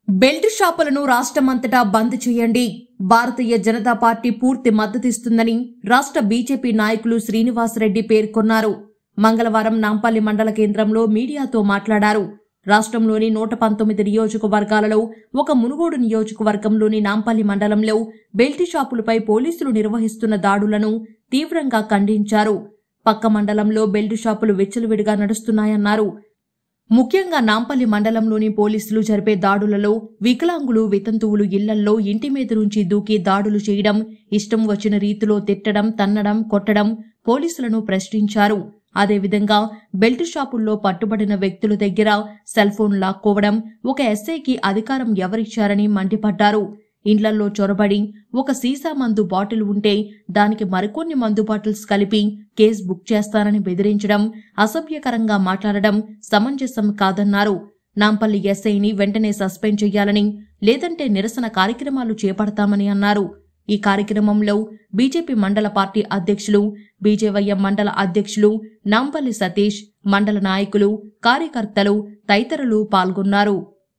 belt షాపులను రాష్ట్రమంతటా బంద్ చేయండి భారతీయ Janata party పూర్తి మద్దతిస్తుందని రాష్ట్ర బీజేపీ నాయకులు శ్రీనివాసరెడ్డి పేర్కొన్నారు మంగళవారం నాంపల్లి మండల కేంద్రంలో మీడియాతో మాట్లాడారు రాష్ట్రంలోని నూట పంతొమ్మిది నియోజకవర్గాలలో ఒక మునుగోడు నియోజకవర్గంలోని నాంపల్లి మండలంలో బెల్ట్ షాపులపై పోలీసులు నిర్వహిస్తున్న దాడులను తీవ్రంగా ఖండించారు పక్క మండలంలో బెల్ట్ షాపులు విచ్చలవిడిగా నడుస్తున్నాయన్నారు ముఖ్యంగా నాంపల్లి మండలంలోని పోలీసులు జరిపే దాడులలో వికలాంగులు వితంతువులు ఇళ్లల్లో ఇంటి మీద నుంచి దూకి దాడులు చేయడం ఇష్టం వచ్చిన రీతిలో తిట్టడం తన్నడం కొట్టడం పోలీసులను ప్రశ్నించారు అదేవిధంగా బెల్ట్ షాపుల్లో పట్టుబడిన వ్యక్తుల దగ్గర సెల్ ఫోన్ లాక్కోవడం ఒక ఎస్ఐకి అధికారం ఎవరిచ్చారని మండిపడ్డారు ఇండ్లల్లో చొరబడి ఒక సీసా మందు బాటిల్ ఉంటే దానికి మరికొన్ని మందు బాటిల్స్ కలిపి కేసు బుక్ చేస్తానని బెదిరించడం అసభ్యకరంగా మాట్లాడడం సమంజసం కాదన్నారు నాంపల్లి ఎస్ఐని వెంటనే సస్పెండ్ చేయాలని లేదంటే నిరసన కార్యక్రమాలు చేపడతామని అన్నారు ఈ కార్యక్రమంలో బీజేపీ మండల పార్టీ అధ్యక్షులు బీజేవైఎం మండల అధ్యక్షులు నాంపల్లి సతీష్ మండల నాయకులు కార్యకర్తలు తదితరులు పాల్గొన్నారు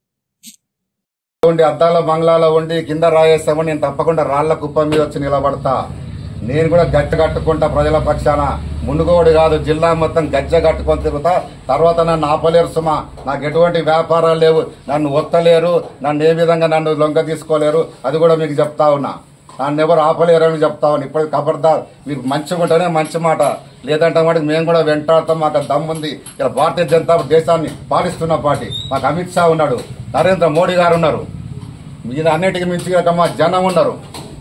ఉండి అద్దాల బంగ్లాలో ఉండి కింద రాయేస్తామని నేను తప్పకుండా రాళ్ల కుప్ప మీద వచ్చి నిలబడతా నేను కూడా గచ్చ కట్టుకుంటా ప్రజల పక్షాన మునుగోడు కాదు జిల్లా మొత్తం గజ్జ కట్టుకొని తిరుగుతా తర్వాత నన్ను ఆపలేరు సుమా నాకు ఎటువంటి వ్యాపారాలు లేవు నన్ను ఒత్తలేరు నన్ను ఏ విధంగా నన్ను లొంగ తీసుకోలేరు అది కూడా మీకు చెప్తా ఉన్నా నన్ను ఎవరు ఆపలేరు అని చెప్తా ఉన్నా ఇప్పుడు ఖబర్దార్ మీరు మంచిగా ఉంటేనే మంచి మాట లేదంటే మాట మేము కూడా వెంటాడతాం మాకు దమ్ముంది ఇక్కడ భారతీయ జనతా దేశాన్ని పాలిస్తున్న పార్టీ మాకు అమిత్ షా ఉన్నాడు నరేంద్ర మోడీ గారు ఉన్నారు మీరు అన్నిటికీ మించి కాక మా జనం ఉన్నారు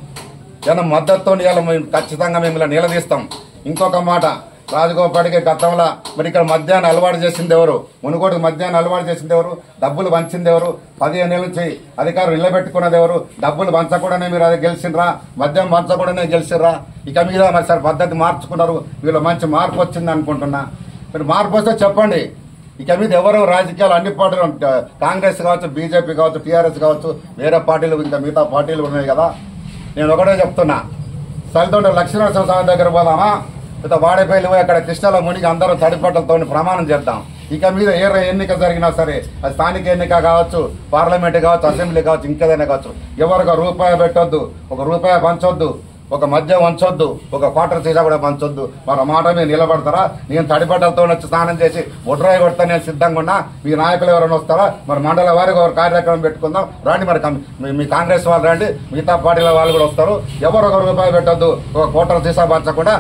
జనం మద్దతుతో ఇవాళ మేము ఖచ్చితంగా మిమ్మల్ని నిలదీస్తాం ఇంకొక మాట రాజగోపాడికి గతంలో మరి ఇక్కడ మద్యాన్ని అలవాటు చేసింది ఎవరు మునుగోడు మద్యాన్ని అలవాటు చేసింది ఎవరు డబ్బులు పంచింది ఎవరు పదిహేను ఏళ్ళ నుంచి అధికారం నిలబెట్టుకున్నది ఎవరు డబ్బులు పంచకూడనే మీరు అది గెలిచిండ్రా మద్యం పంచకూడనే గెలిచిర్రా ఇక మీద మరి సార్ పద్ధతి మార్చుకున్నారు వీళ్ళు మంచి మార్పు వచ్చింది అనుకుంటున్నా మీరు మార్పు వస్తే చెప్పండి ఇక మీద ఎవరు రాజకీయాలు అన్ని పార్టీలు ఉంటా- కాంగ్రెస్ కావచ్చు బీజేపీ కావచ్చు టీఆర్ఎస్ కావచ్చు వేరే పార్టీలు ఇంకా మిగతా పార్టీలు ఉన్నాయి కదా నేను ఒకటే చెప్తున్నా సలితోట లక్ష్మీనరసింహ స్వామి దగ్గర పోదామా లేదా వాడేపల్లి పోయి అక్కడ కృష్ణలో మునిగి అందరూ తడిపట్టలతో ప్రమాణం చేద్దాం ఇక మీద ఏ ఎన్నిక జరిగినా సరే అది స్థానిక ఎన్నిక కావచ్చు పార్లమెంట్ కావచ్చు అసెంబ్లీ కావచ్చు ఇంకేదైనా కావచ్చు ఎవరికి ఒక రూపాయి పెట్టొద్దు ఒక రూపాయి పంచొద్దు ఒక మద్యం వంచొద్దు ఒక క్వార్టర్ సీసా కూడా పంచొద్దు మన మాట మీద నిలబడతారా నేను తడిబట్టలతో వచ్చి స్నానం చేసి ఒడ్రాయి కొడతా నేను సిద్ధంగా ఉన్నా మీ నాయకులు ఎవరైనా వస్తారా మరి మండల వారికి ఒక కార్యక్రమం పెట్టుకుందాం రండి మరి కం- మీ- మీ కాంగ్రెస్ వాళ్ళు రండి మిగతా పార్టీల వాళ్ళు కూడా వస్తారు ఎవరు ఒక రూపాయి పెట్టొద్దు ఒక క్వార్టర్ సీసా పంచకుండా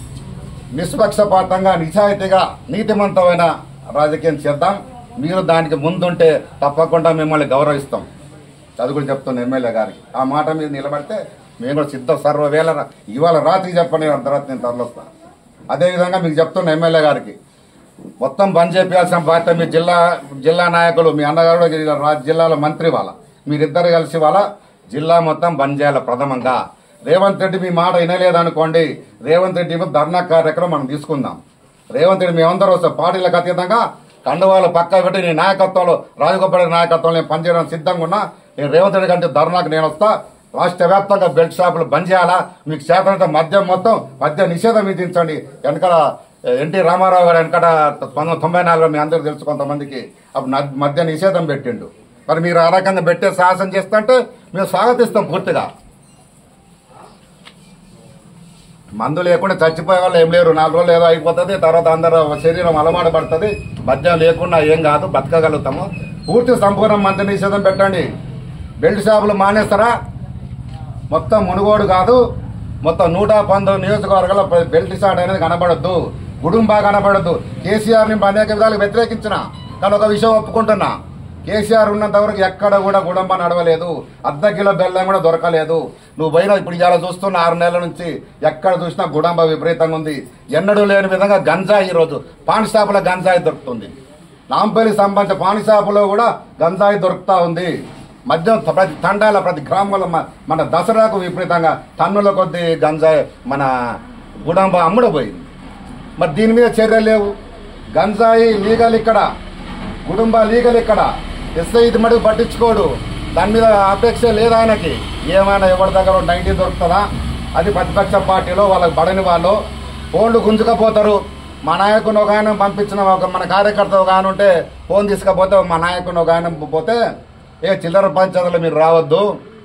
నిష్పక్షపాతంగా నిజాయితీగా నీతిమంతమైన రాజకీయం చేద్దాం మీరు దానికి ముందుంటే తప్పకుండా మిమ్మల్ని గౌరవిస్తాం చదువుకుని చెప్తున్న ఎమ్మెల్యే గారికి ఆ మాట మీద నిలబడితే మేము కూడా సిద్ధం సర్వవేళ రా- ఇవాళ రాత్రికి చెప్పండి అర్ధరాత్రి నేను తరలిస్తాను అదేవిధంగా మీకు చెప్తున్న ఎమ్మెల్యే గారికి మొత్తం బంద్ చేయాల్సిన బాధ్యత మీ జిల్లా జిల్లా నాయకులు మీ అన్నగారు కూడా జిల్లా- రా- జిల్లాల మంత్రి వాళ్ళ మీరిద్దరు కలిసి వాళ్ళ జిల్లా మొత్తం బంద్ చేయాలి ప్రథమంగా రేవంత్ రెడ్డి మీ మాట వినలేదనుకోండి రేవంత్ రెడ్డి మీద ధర్నా కార్యక్రమం మనం తీసుకుందాం రేవంత్ రెడ్డి మేమందరూ వస్తాం పార్టీలకు అతీతంగా కండువాలు పక్క పెట్టి నీ నాయకత్వంలో రాజగోపాల్ నాయకత్వంలో నేను పనిచేయడానికి సిద్ధంగా ఉన్నా నేను రేవంత్ రెడ్డి కంటే ధర్నాకు నేను వస్తా రాష్ట్ర వ్యాప్తంగా బెల్ట్ షాపులు బంద్ చేయాలా మీకు చేతనంత మద్యం మొత్తం మద్య నిషేధం విధించండి వెనకాల ఎన్టీ రామారావు గారు వెనకట పంతొమ్మిది వందల తొంభై నాలుగులో మీ అందరూ తెలుసు కొంతమందికి అప్పుడు నద్- మద్య నిషేధం పెట్టిండు మరి మీరు ఆ రకంగా పెట్టే సాహసం చేస్తుంటే మేము స్వాగతిస్తాం పూర్తిగా మందు లేకుండా చచ్చిపోయే వాళ్ళు ఏం లేరు నాలుగు రోజులు ఏదో అయిపోతుంది తర్వాత అందరూ శరీరం అలవాటు పడుతుంది మద్యం లేకుండా ఏం కాదు బతకగలుగుతాము పూర్తి సంపూర్ణ మద్య నిషేధం పెట్టండి బెల్ట్ షాపులు మానేస్తారా మొత్తం మునుగోడు కాదు మొత్తం నూట పంతొమ్మిది నియోజకవర్గాల్లో ప్ర- బెల్ట్ షాట్ అనేది కనబడద్దు గుడుంబా కనబడద్దు కేసీఆర్ ని అనేక విధాలు వ్యతిరేకించిన కానీ ఒక విషయం ఒప్పుకుంటున్నా కేసీఆర్ ఉన్నంత వరకు ఎక్కడ కూడా గుడంబ నడవలేదు అర్ధ కిలో బెల్లం కూడా దొరకలేదు నువ్వు పోయినా ఇప్పుడు ఇవాళ చూస్తున్న ఆరు నెలల నుంచి ఎక్కడ చూసినా గుడంబ విపరీతంగా ఉంది ఎన్నడూ లేని విధంగా గంజాయి ఈరోజు పాన్ షాపుల గంజాయి దొరుకుతుంది నాంపల్లి సంబంధించిన పాన్ షాపులో కూడా గంజాయి దొరుకుతా ఉంది మద్యం త- ప్రతి తండాల ప్రతి గ్రామంలో మ- మన దసరాకు విపరీతంగా టన్నుల కొద్ది గంజాయి మన గుడంబ అమ్ముడపోయింది మరి దీని మీద చర్యలు లేవు గంజాయి లీగల్ ఇక్కడ గుడుంబ లీగల్ ఇక్కడ ఎస్ఐ ఇది మటుకు పట్టించుకోడు దాని మీద అపేక్ష లేదు ఆయనకి ఏమైనా ఎవరి దగ్గర నైన్టీ దొరుకుతుందా అది ప్రతిపక్ష పార్టీలో వాళ్ళకి బడని వాళ్ళు ఫోన్లు గుంజుకపోతారు మా నాయకుని ఒక ఆయన పంపించిన ఒక మన కార్యకర్త ఒక ఆయన ఉంటే ఫోన్ తీసుకపోతే మా నాయకుని ఒక ఆయన పోతే ఏ చిల్లర పంచాయతీలో మీరు రావద్దు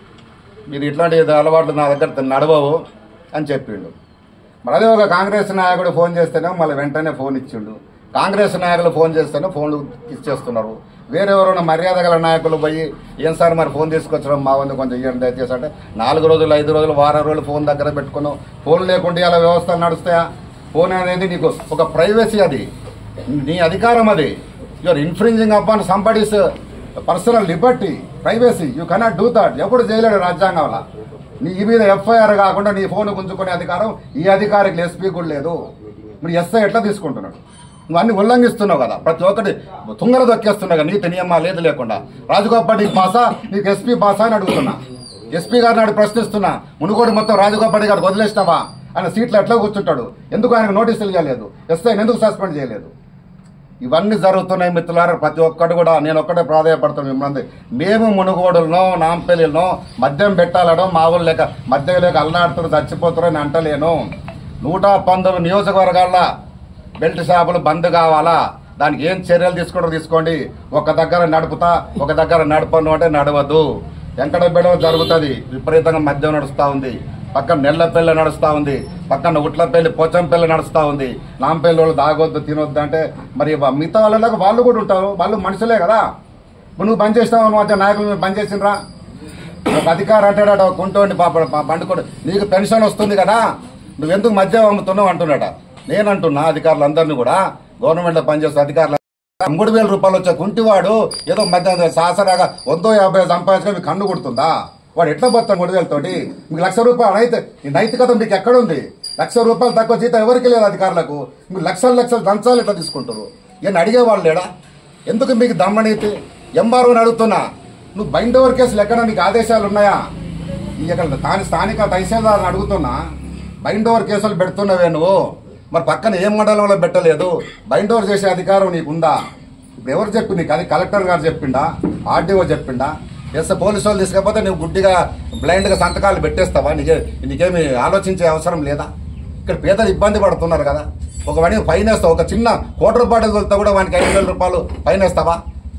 మీరు ఇట్లాంటి అలవాట్లు నా దగ్గర నడవవు అని చెప్పిండు మరి అదే ఒక కాంగ్రెస్ నాయకుడు ఫోన్ చేస్తేనే మళ్ళీ వెంటనే ఫోన్ ఇచ్చిండు కాంగ్రెస్ నాయకులు ఫోన్ చేస్తేనే ఫోన్లు ఇచ్చేస్తున్నారు వేరే ఎవరైనా మర్యాద గల నాయకులు పోయి ఏం సార్ మరి ఫోన్ తీసుకొచ్చడం మా ఉంది కొంచెం ఇవ్వండి దయచేసి అంటే నాలుగు రోజులు ఐదు రోజులు వారం రోజులు ఫోన్ దగ్గర పెట్టుకున్నావు ఫోన్ లేకుండా ఇలా వ్యవస్థలు నడుస్తాయా ఫోన్ అనేది నీకు ఒక ప్రైవసీ అది నీ అధికారం అది you're infringing upon somebody's personal liberty privacy you cannot do that ఎప్పుడు చేయలేడు రాజ్యాంగంలో నీ ఈ మీద ఎఫ్ఐఆర్ కాకుండా నీ ఫోన్ గుంజుకునే అధికారం ఈ అధికారికి ఎస్పీ కూడా లేదు మీరు ఎస్ఐ ఎట్లా తీసుకుంటున్నాడు నువ్వు అన్ని ఉల్లంఘిస్తున్నావు కదా ప్రతి ఒక్కటి తుంగర దొక్కేస్తున్నావు కదా నీతి నియమాలు లేదు లేకుండా రాజగోపాల్ నీకు పాసా నీకు ఎస్పీ పాసా అని అడుగుతున్నా ఎస్పీ గారిని నాడు ప్రశ్నిస్తున్నా మునుగోడు మొత్తం రాజగోపాల్ గారికి వదిలేసినావా ఆయన సీట్లో ఎట్లా కూర్చుంటాడు ఎందుకు ఆయనకు నోటీసులు చేయలేదు ఎస్ఐని ఎందుకు సస్పెండ్ చేయలేదు ఇవన్నీ జరుగుతున్నాయి మిత్రులారా ప్రతి ఒక్కటి కూడా నేను ఒక్కటే ప్రాధాయపడుతున్నాను మిమ్మల్ని మేము మునుగోడులను నాంపల్లిలో మద్యం పెట్టాలనో మా ఊళ్ళు లేక మద్యం లేక అల్లాడుతున్నారు చచ్చిపోతారు అని అంటలేను నూట పంతొమ్మిది నియోజకవర్గాల్లో బెల్ట్ షాపులు బంద్ కావాలా దానికి ఏం చర్యలు తీసుకుంటారో తీసుకోండి ఒక దగ్గర నడుపుతా ఒక దగ్గర నడపను అంటే నడవద్దు వెంకట బెడవ జరుగుతుంది విపరీతంగా మద్యం నడుస్తూ ఉంది పక్కన నెల్లపల్లి నడుస్తూ ఉంది పక్కన ఉట్లపల్లి పోచంపల్లి నడుస్తూ ఉంది నాంపల్లి వాళ్ళు దాగొద్దు తినొద్దు అంటే మరి వా- మిగతా వాళ్ళలాగా వాళ్ళు కూడా ఉంటారు వాళ్ళు మనుషులే కదా ఇప్పుడు నువ్వు బంద్ చేసినావు నువ్వు వచ్చే నాయకులు మీరు బంద్ చేసిండ్రా ఒక అధికారం అంటాడట కుంటోండి పాప పా- బండుకోడు నీకు పెన్షన్ వస్తుంది కదా నువ్వెందుకు మద్యం అమ్ముతున్నావు అంటున్నాడ నేనంటున్నా అధికారులందరినీ కూడా గవర్నమెంట్ లో పనిచేసే అధికారులు మూడు వేల రూపాయలు వచ్చే కుంటివాడు ఏదో మధ్య సాసరాగా వందో యాభై సంపాదించుకొని మీకు కన్ను కొడుతుందా వాడు ఎట్లా పోతాడు మూడు వేలతోటి మీకు లక్ష రూపాయలు అయితే ఈ నైతికత మీకు ఎక్కడ ఉంది లక్ష రూపాయలు తక్కువ జీతం ఎవరికి లేదు అధికారులకు మీకు లక్షలు లక్షలు దంచాలు ఎట్లా తీసుకుంటారు ఈయన అడిగేవాళ్ళు లేడా ఎందుకు మీకు దమ్మనీతి ఎంఆర్ఓని అడుగుతున్నా నువ్వు బైండ్ ఓవర్ కేసులు ఎక్కడ నీకు ఆదేశాలు ఉన్నాయా ఈ ఇక్కడ తాని స్థానిక తహసీల్దార్ని అడుగుతున్నా బైండ్ ఓవర్ కేసులు పెడుతున్నావే నువ్వు మరి పక్కన ఏ మండలంలో పెట్టలేదు బైండ్ ఓవర్ చేసే అధికారం నీకుందా ఇప్పుడు ఎవరు చెప్పి నీకు అది కలెక్టర్ గారు చెప్పిండా ఆర్డీఓ చెప్పిండా ఎస్ పోలీసు వాళ్ళు తీసుకపోతే నువ్వు గుడ్డిగా బ్లైండ్గా సంతకాలు పెట్టేస్తావా నీకే నీకేమి ఆలోచించే అవసరం లేదా ఇక్కడ పేదలు ఇబ్బంది పడుతున్నారు కదా ఒక వాడికి ఫైన్ వేస్తావు ఒక చిన్న కోటి రూపాయలు తోలితే కూడా వానికి ఐదు వేల రూపాయలు ఫైన్ వేస్తావా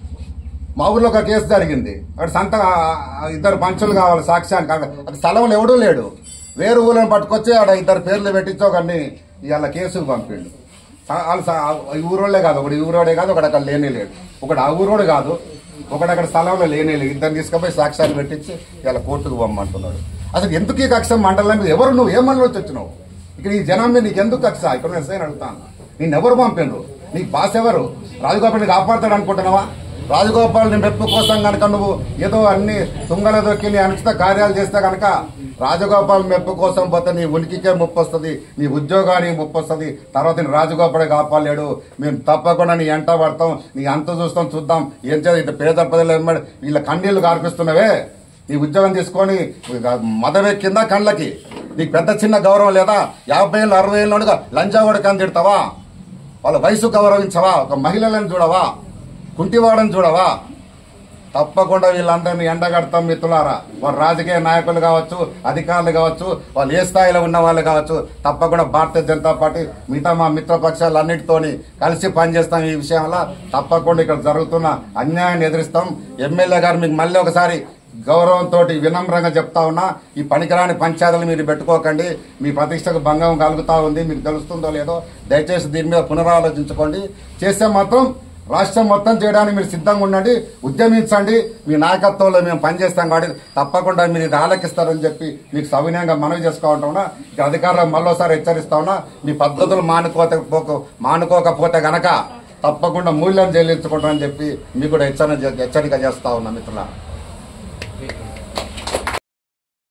మా ఊర్లో ఒక కేసు జరిగింది అక్కడ సంత ఆ ఇద్దరు పంచులు కావాలి సాక్ష్యానికి అది స్థలంలో ఎవడూ లేడు వేరు ఊళ్ళని పట్టుకొచ్చి ఆడ ఇద్దరు పేర్లు పెట్టించి ఒకరిని ఇవాళ కేసుకు పంపిండు స- వాళ్ళు స- ఈ ఊరోళ్ళే కాదు ఒకటి ఈ ఊరోడే కాదు ఒకటి అక్కడ లేనే లేడు ఒకటి ఆ ఊరోడు కాదు ఒకటి అక్కడ స్థలంలో లేనే లేదు ఇద్దరు తీసుకుపోయి సాక్ష్యాలు పెట్టించి ఇవాళ కోర్టుకు పంపమంటున్నాడు అసలు ఎందుకు ఈ కక్ష మండలం మీద ఎవరు నువ్వు ఏ మండలం వచ్చి వచ్చినావు ఇక్కడ ఈ జనం మీద నీకు ఎందుకు కక్ష ఇక్కడ ఎస్ఐ అడుగుతాను నేను ఎవరు పంపిండ్రు నీకు బాస్ ఎవరు రాజగోపాల్ని కాపాడతాడు అనుకుంటున్నావా రాజగోపాల్ని మెప్పు కోసం కనుక నువ్వు ఏదో అన్ని తుంగల దొక్కి నీ అనుచిత కార్యాలు చేస్తే కనుక రాజగోపాల్ మెప్పు కోసం పోతే నీ ఉనికికే ముప్పు వస్తుంది నీ ఉద్యోగానికి ముప్పు వస్తుంది తర్వాత నీ రాజగోపాల్ కాపాడలేడు మేము తప్పకుండా నీ ఎంట పడతాం నీ అంత చూస్తాం చూద్దాం ఏం చేయాలి ఇంత పేద ప్రజలు ఏం మరి వీళ్ళ కన్నీళ్లు కార్పిస్తున్నవే నీ ఉద్యోగం తీసుకొని మదవెక్కిందా కళ్ళకి నీకు పెద్ద చిన్న గౌరవం లేదా యాభై ఏళ్ళు అరవై ఏళ్ళుగా లంజావాడికి అందిడతావా వాళ్ళ వయసు గౌరవించవా ఒక మహిళలను చూడవా కుంటివాడని చూడవా తప్పకుండా వీళ్ళందరినీ ఎండగడతాం మిత్రులారా వారు రాజకీయ నాయకులు కావచ్చు అధికారులు కావచ్చు వాళ్ళు ఏ స్థాయిలో ఉన్న వాళ్ళు కావచ్చు తప్పకుండా భారతీయ జనతా పార్టీ మిగతా మా మిత్రపక్షాలన్నిటితోని కలిసి పనిచేస్తాం ఈ విషయంలో తప్పకుండా ఇక్కడ జరుగుతున్న అన్యాయాన్ని ఎదిరిస్తాం ఎమ్మెల్యే గారు మీకు మళ్ళీ ఒకసారి గౌరవంతో వినమ్రంగా చెప్తా ఉన్నా ఈ పనికిరాని పంచాయతీలు మీరు పెట్టుకోకండి మీ ప్రతిష్టకు భంగం కలుగుతా ఉంది మీకు తెలుస్తుందో లేదో దయచేసి దీని మీద పునరాలోచించుకోండి చేస్తే మాత్రం రాష్ట్రం మొత్తం చేయడానికి మీరు సిద్ధంగా ఉండండి ఉద్యమించండి మీ నాయకత్వంలో మేము పనిచేస్తాం కాబట్టి తప్పకుండా మీరు ఇది ఆలకిస్తారని చెప్పి మీకు సవినయంగా మనవి చేసుకుంటా ఉన్నా ఇక అధికారులకు మళ్ళోసారి హెచ్చరిస్తా ఉన్నా మీ పద్ధతులు మానుకోకపోక మానుకోకపోతే గనక తప్పకుండా మూల్యం చెల్లించుకుంటామని చెప్పి మీకు కూడా హెచ్చరిక హెచ్చరిక చేస్తా ఉన్నా మిత్రుల